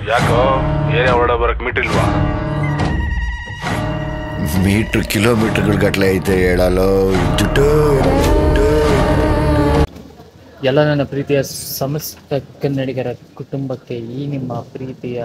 ಯಾಕೋ ಏನೇ ಹೊರಡ ಬರಕ್ ಮಿಟ್ಟಿಲ್ವಾ ಮೀಟ್ರ್ ಕಿಲೋಮೀಟರ್ಗಳ ಗಟ್ಲೆ ಐತೆ ಹೇಳಲು ದುಡ್ಡು ದುಡ್ಡು. ಎಲ್ಲ ನನ್ನ ಪ್ರೀತಿಯ ಸಮಸ್ತ ಕನ್ನಡಿಗರ ಕುಟುಂಬಕ್ಕೆ ಈ ನಿಮ್ಮ ಪ್ರೀತಿಯ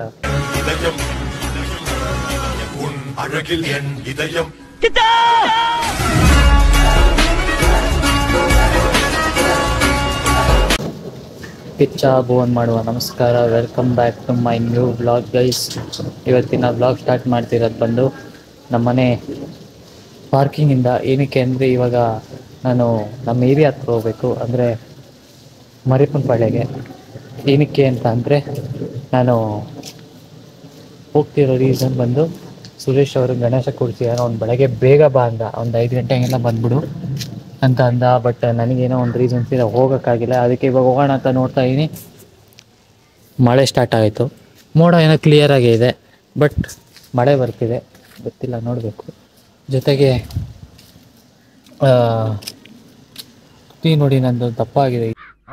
ಪಿಚ್ಚ ಬೋನ್ ಮಾಡುವ ನಮಸ್ಕಾರ welcome back to my new blog guys ಇವತ್ತಿನ ಬ್ಲಾಗ್ ಸ್ಟಾರ್ಟ್ ಮಾಡ್ತಿರೋದು ಬಂದು ನಮ್ಮನೆ ಪಾರ್ಕಿಂಗಿಂದ ಏನಕ್ಕೆ ಅಂದರೆ ಇವಾಗ ನಾನು ನಮ್ಮ ಏರಿಯಾ ಹತ್ರ ಹೋಗ್ಬೇಕು ಅಂದರೆ ಮರಿಪನಪಾಳ್ಯಗೆ ಏನಕ್ಕೆ ಅಂತ ಅಂದರೆ ನಾನು ಹೋಗ್ತಿರೋ ರೀಸನ್ ಬಂದು ಸುರೇಶ್ ಅವರು ಗಣೇಶ ಕೂರಿಸಿದಾರೆ ಅವ್ನು ಬೆಳಗ್ಗೆ ಬೇಗ ಬಾ ಅಂದ ಒಂದು ಐದು ಗಂಟೆಗೆಲ್ಲ ಬಂದ್ಬಿಡು ಅಂತ ಅಂದ ಬಟ್ ನನಗೇನೋ ಒಂದು ರೀಸನ್ಸ್ ಇದೆ ಹೋಗೋಕ್ಕಾಗಿಲ್ಲ ಅದಕ್ಕೆ ಇವಾಗ ಹೋಗೋಣ ಅಂತ ನೋಡ್ತಾ ಇದ್ದೀನಿ ಮಳೆ ಸ್ಟಾರ್ಟ್ ಆಯಿತು ಮೋಡ ಏನೋ ಕ್ಲಿಯರಾಗೇ ಇದೆ ಬಟ್ ಮಳೆ ಬರ್ತಿದೆ ಗೊತ್ತಿಲ್ಲ ನೋಡಬೇಕು ಜೊತೆಗೆ ಆ, ತುಟಿ ನೋಡಿ ನಂದು ದಪ್ಪ ಆಗಿದೆ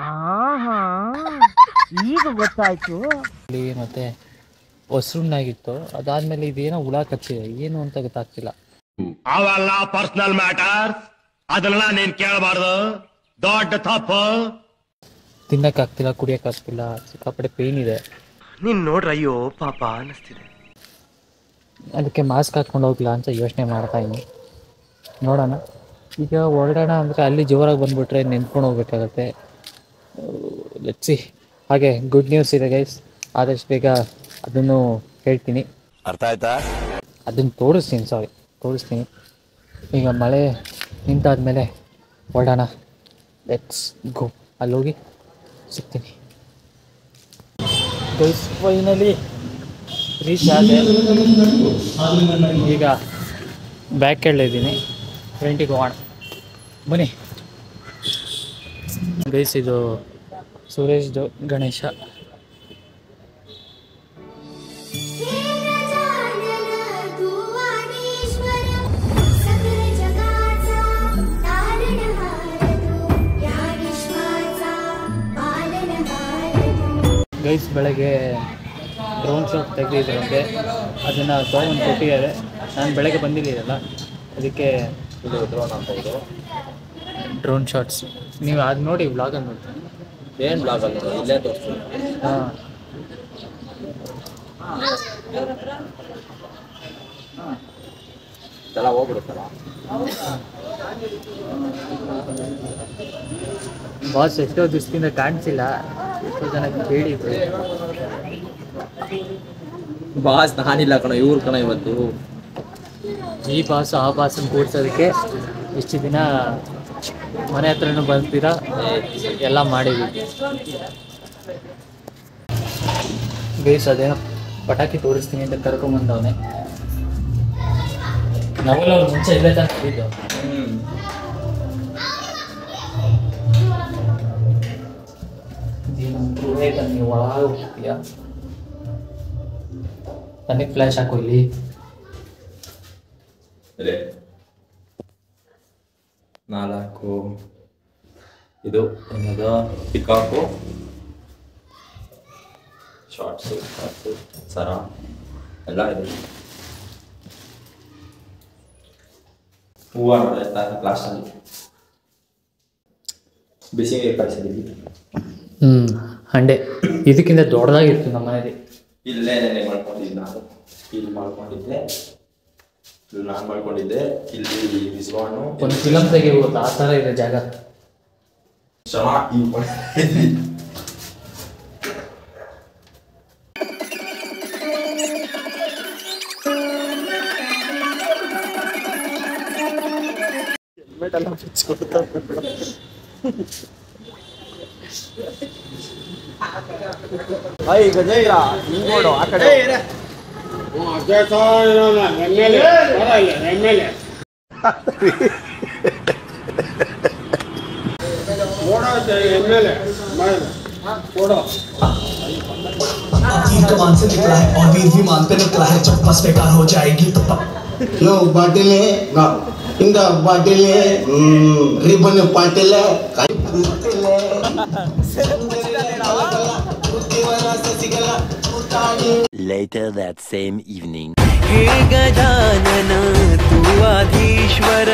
ಈಗ ಗೊತ್ತಾಯ್ತು ಇಲ್ಲಿ ಮತ್ತೆ ಹೊಸ್ರುಣ್ಣಾಗಿತ್ತು ಅದಾದ್ಮೇಲೆ ಇದೇನೋ ಹುಳ ಕಚ್ಚಿದೆ ಏನು ಅಂತ ಗೊತ್ತಾಗ್ತಿಲ್ಲ ಅವೆಲ್ಲ ಪರ್ಸನಲ್ ಮ್ಯಾಟರ್ ಅದನ್ನೆಲ್ಲ ನೀನ್ ಕೇಳಬಾರ್ದು ದೊಡ್ಡ ತಪ್ಪು ತಿನ್ನಕ್ಕಾಗ್ತಿಲ್ಲ ಕುಡಿಯೋಕ್ಕಾಗ್ತಿಲ್ಲ ಸಿಕ್ಕಾಪಟ್ಟೆ ಪೇಯ್ನ್ ಇದೆ ನೀನ್ ನೋಡ್ರ ಅಯ್ಯೋ ಪಾಪ ಅನಿಸ್ತಿದೆ ಅದಕ್ಕೆ ಮಾಸ್ಕ್ ಹಾಕ್ಕೊಂಡು ಹೋಗ್ಲಾ ಅಂತ ಯೋಚನೆ ಮಾಡ್ತಾ ಇದ್ದೀನಿ ನೋಡೋಣ ಈಗ ಹೊರಡೋಣ ಅಂದರೆ ಅಲ್ಲಿ ಜೋರಾಗಿ ಬಂದ್ಬಿಟ್ರೆ ನಿಂತ್ಕೊಂಡು ಹೋಗ್ಬೇಕಾಗತ್ತೆ ಲೆಟ್ಸಿ ಹಾಗೆ ಗುಡ್ ನ್ಯೂಸ್ ಇದೆ ಗೈಸ್ ಆದಷ್ಟು ಬೇಗ ಅದನ್ನು ಹೇಳ್ತೀನಿ ಅರ್ಥ ಆಯ್ತಾ ಅದನ್ನು ತೋರಿಸ್ತೀನಿ ಸಾರಿ ತೋರಿಸ್ತೀನಿ ಈಗ ಮಳೆ ನಿಂತಾದ್ಮೇಲೆ ಹೊರಡೋಣ ಲೆಟ್ಸ್ ಗೋ ಅಲ್ಲಿ ಹೋಗಿ ಸಿಗ್ತೀನಿ ಗೈಸ್ ಫೈನಲಿ ರೀಚ್ ಆದೆ ಈಗ ಬ್ಯಾಕ್ ಕೇಳಿದ್ದೀನಿ ಫ್ರಂಟಿಗೆ ಹೋಗೋಣ ಬನ್ನಿ ಗೈಸ್ ಇದು ಸುರೇಶ್ದು ಗಣೇಶ सकल जगाचा तारणहार तू या विश्वाचा पालनहार तू ಗೈಸ್ ಬೆಳಗ್ಗೆ ಡ್ರೋನ್ ಶಾಟ್ ತೆಗೆದಿದ್ರಂತೆ ಅದನ್ನು ತೊಗೊಂಡು ಕೊಟ್ಟಿದ್ದಾರೆ ನಾನು ಬೆಳಗ್ಗೆ ಬಂದಿದ್ದೀರಲ್ಲ ಅದಕ್ಕೆ ಇದು ಡ್ರೋನ್ ಅಂತ ಇದು ಡ್ರೋನ್ ಶಾಟ್ಸ್ ನೀವು ಅದು ನೋಡಿ ವ್ಲಾಗಲ್ಲಿ ನೋಡಿ ಏನು ಬ್ಲಾಗಲ್ಲಿ ನೋಡು ಇಲ್ಲೇ ತೋರಿಸ್ತೀನಿ ಹಾಂ ಎಲ್ಲ ಹೋಗ್ಬಿಡುತ್ತಲ್ಲ ಬಾಸ್ ಎಷ್ಟೋ ದಿವಸದಿಂದ ಕಾಣಿಸಿಲ್ಲ ಎಷ್ಟೋ ಜನ ಕೇಳಿದ್ರು ಬಾಸ್ ನಾನಿಲ್ಲ ಕಣ ಇವ್ರ ಕಣ ಇವತ್ತು ಈ ಬಾಸು ಆ ಬಾಸನ್ನು ಕೂಡ್ಸೋದಕ್ಕೆ ಇಷ್ಟು ದಿನ ಮನೆ ಹತ್ರನೂ ಬಂತೀರಾ ಎಲ್ಲ ಮಾಡಿದ್ವಿ ಗೈಸ್ ಅದೇನೋ ಪಟಾಕಿ ತೋರಿಸ್ತೀನಿ ಅಂತ ಕರ್ಕೊಂಬಂದವನೆ ನಾವೆಲ್ಲ ಅವ್ರು ಮುಂಚೆ ಇಲ್ಲೇ ತಾನೆ ಇದ್ದು ನೀವು ಒಳಗೆ ಹೋಗ್ತೀಯಾ ನನಗೆ ಫ್ಲ್ಯಾಶ್ ಹಾಕೋ ಇಲ್ಲಿ ಇದೆ ನಾಲ್ಕು ಇದು ಏನದು ಪಿಕಾಕು ಶಾರ್ಟ್ಸು ಶಾರ್ಟ್ಸು ಸರ ಎಲ್ಲ ಇದೆ ಹೂವು ನೋಡಿದ್ರೆ ಕ್ಲಾಸಲ್ಲಿ ಬಿಸಿ ನೀರು ಕಾಯಿಸಿದ್ದೀವಿ ಹ್ಞೂ ಹಂಡೆ ಇದಕ್ಕಿಂತ ದೊಡ್ಡದಾಗಿತ್ತು ನಮ್ಮ ಮನೇಲಿ ಇಲ್ಲೇ ನೆನೆ ಮಾಡ್ಕೊಂಡಿದ್ದೆ ನಾನು ಇಲ್ಲಿ ಮಾಡ್ಕೊಂಡಿದ್ದೆ ಇಲ್ಲಿ ನಾನು ಮಾಡ್ಕೊಂಡಿದ್ದೆ ಇಲ್ಲಿ ವಿಸ್ವಾಣು ಒಂದು ಫಿಲಮ್ ತೆಗಿಬೋದು ಆ ಥರ ಇದೆ ಜಾಗ ಚೆನ್ನಾಗಿ ಮಾಡ್ಕೊಂಡಿದ್ವಿ तीर कमान से निकला है और वीर विमान पे निकला है जब बस बेकार हो जाएगी तो पक No ಬಾಟಿಲೆ ನೋ ಇಂದ ಬಾಟಿಲೆ ರಿಬ್ಬನ್ ಪಾಟಿಲೆ ಸಸಿಗಲ होतागे Later that same evening. हे गजानन तू आधीश्वर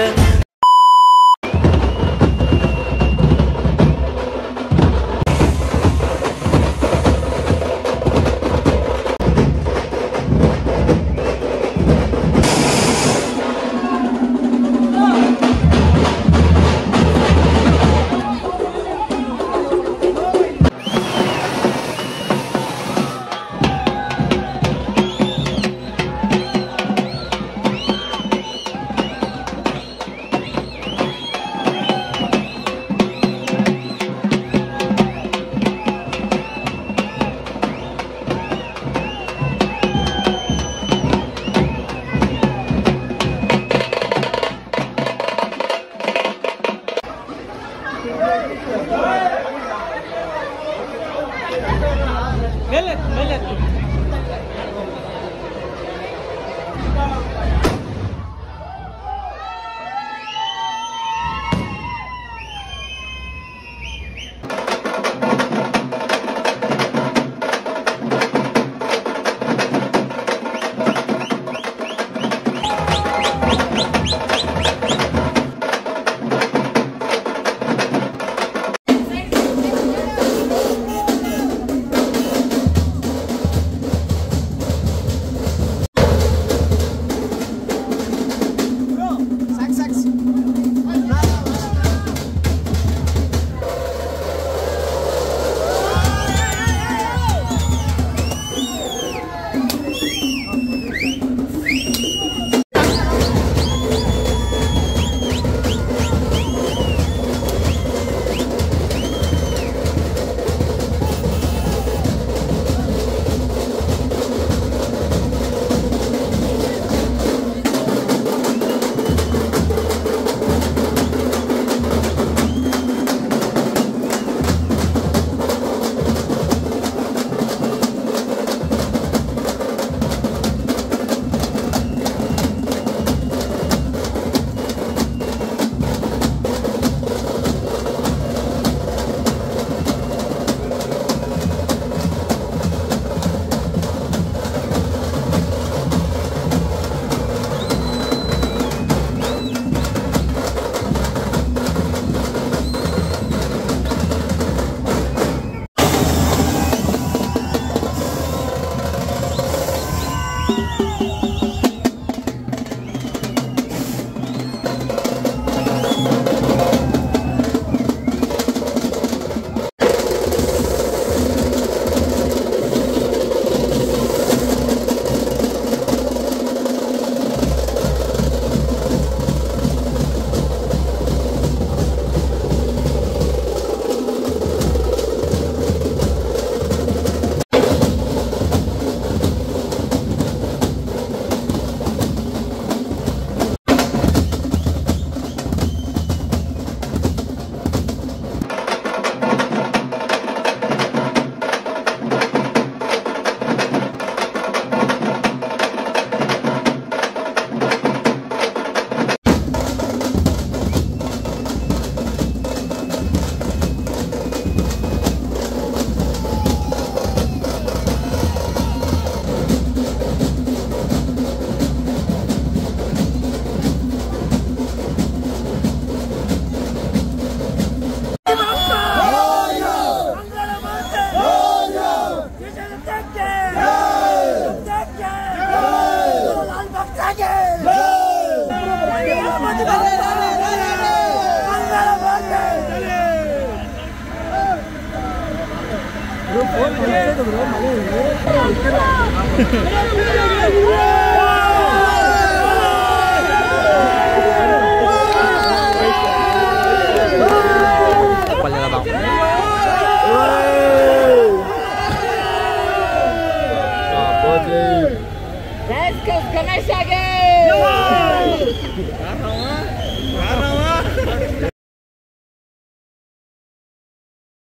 ಗಣೇಶಗೆ